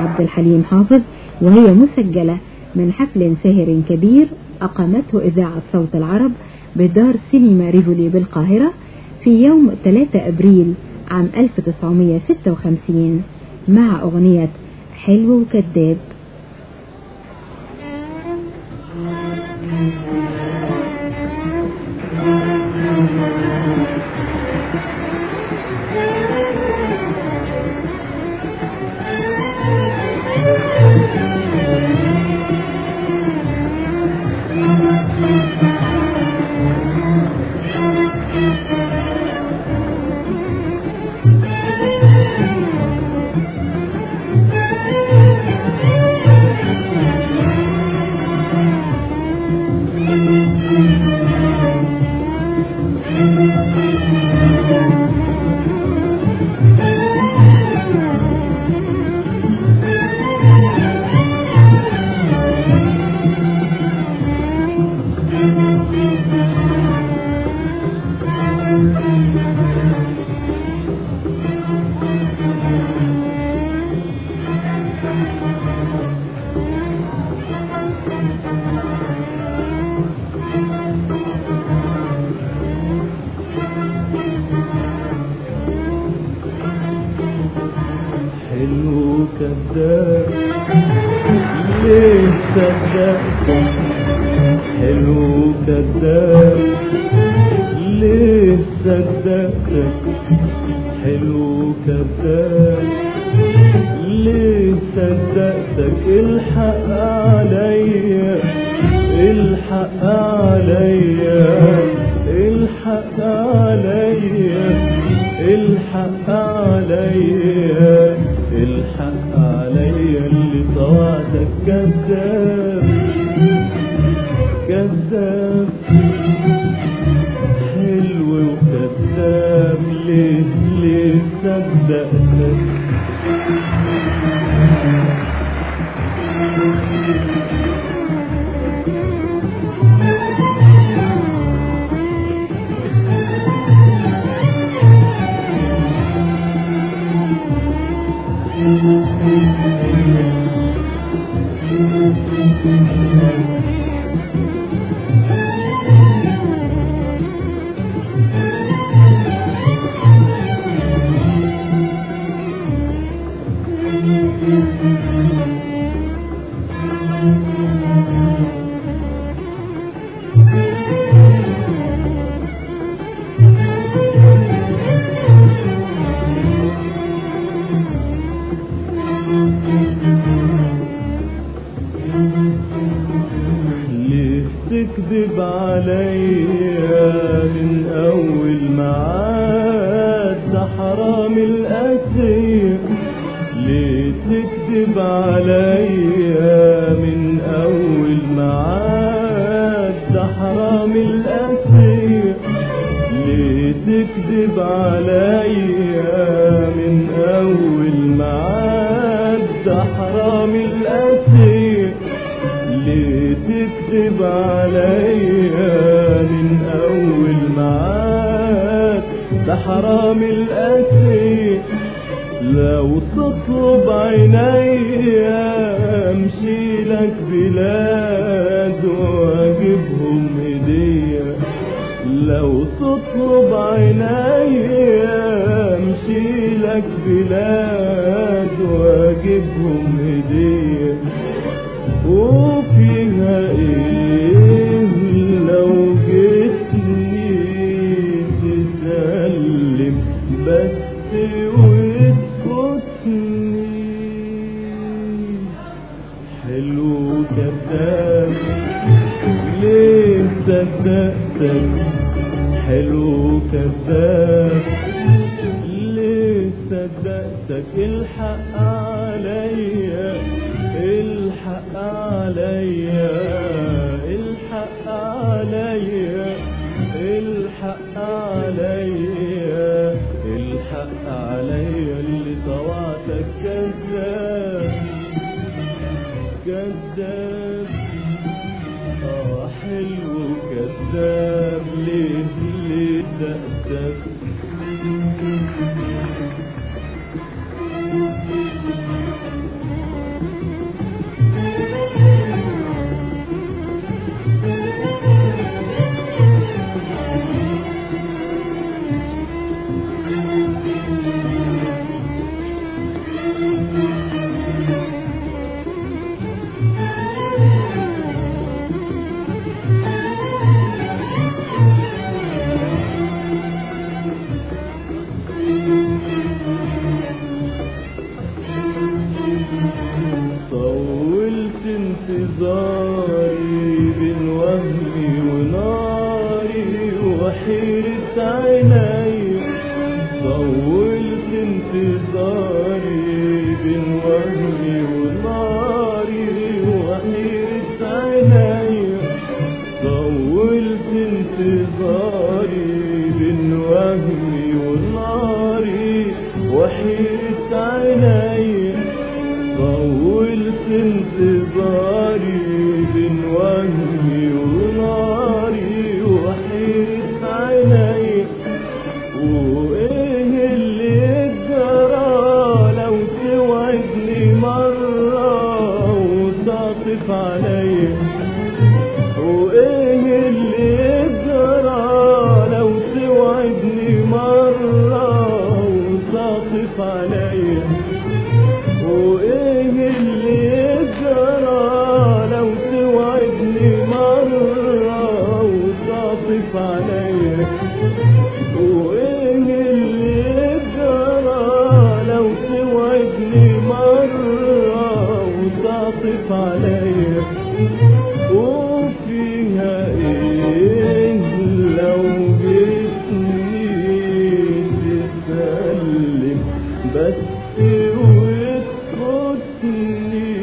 عبد الحليم حافظ وهي مسجلة من حفل ساهر كبير أقامته إذاعة صوت العرب بدار سينما ريفولي بالقاهرة في يوم 3 أبريل عام 1956 مع أغنية حلو وكذاب حلو كذاب ليه صدقت حلو كذاب ليه صدقتك حلو كذاب ليه صدقتك الحق عليا الحق عليا الحق عليا الحق عليا الحق عليا اللي طوعتك كذاب كذاب حلو وكذاب ليه ليه صدقتك ليه تكذب عليا من اول معاد ده حرام الاسير ليه تكذب عليا من اول معاد ده حرام الاسير ليه تكذب عليا من اول معاد ده حرام الاسير ليه تكذب عليا من اول معاد ده حرام الاسير لو تطلب عينيا امشي لك بلاد واجيبهم هديه لو تطلب عينيا امشي لك بلاد واجيبهم هديه وفيها ايه لو جيتني تسلم بس وتفوتني حلو كذاب ليه صدقتك حلو كذاب ليه صدقتك الحق عليا الحق عليا الحق عليا الحق عليا الحق عليا اللي طوعتك كذاب كذاب اه حلو كذاب ليه ليه دقتك انتظاري بين وهمي وناري وحيرة عيني طولت انتظاري بين وهمي وناري وحيرة عيني طولت انتظاري بين وهمي وناري وحيرة عيني وايه اللي جرى لو توعدني مرة وتعطف عليا وايه اللي جرى لو توعدني مرة وتعطف عليا وايه اللي جرى لو توعدني مرة وتعطف عليا وايه اللي جرى لو توعدني مرة وتعطف عليا وفيها ايه لو جيتني تسلم بس وتفوتني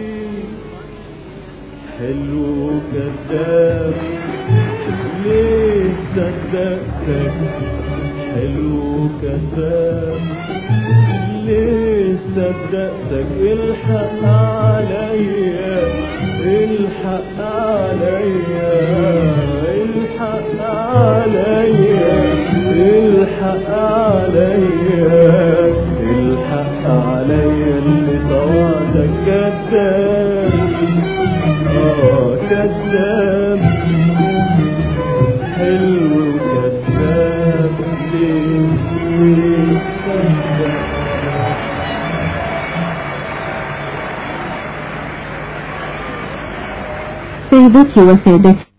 حلو كذاب ليه صدقتك حلو كذاب ليه صدقتك الحق عليا الحق عليا الحق عليا الحق عليا الحق عليا اللي طوعتك كذاب اه كذاب حلو كذاب ليه ليه كذاب سيدتي وسادتي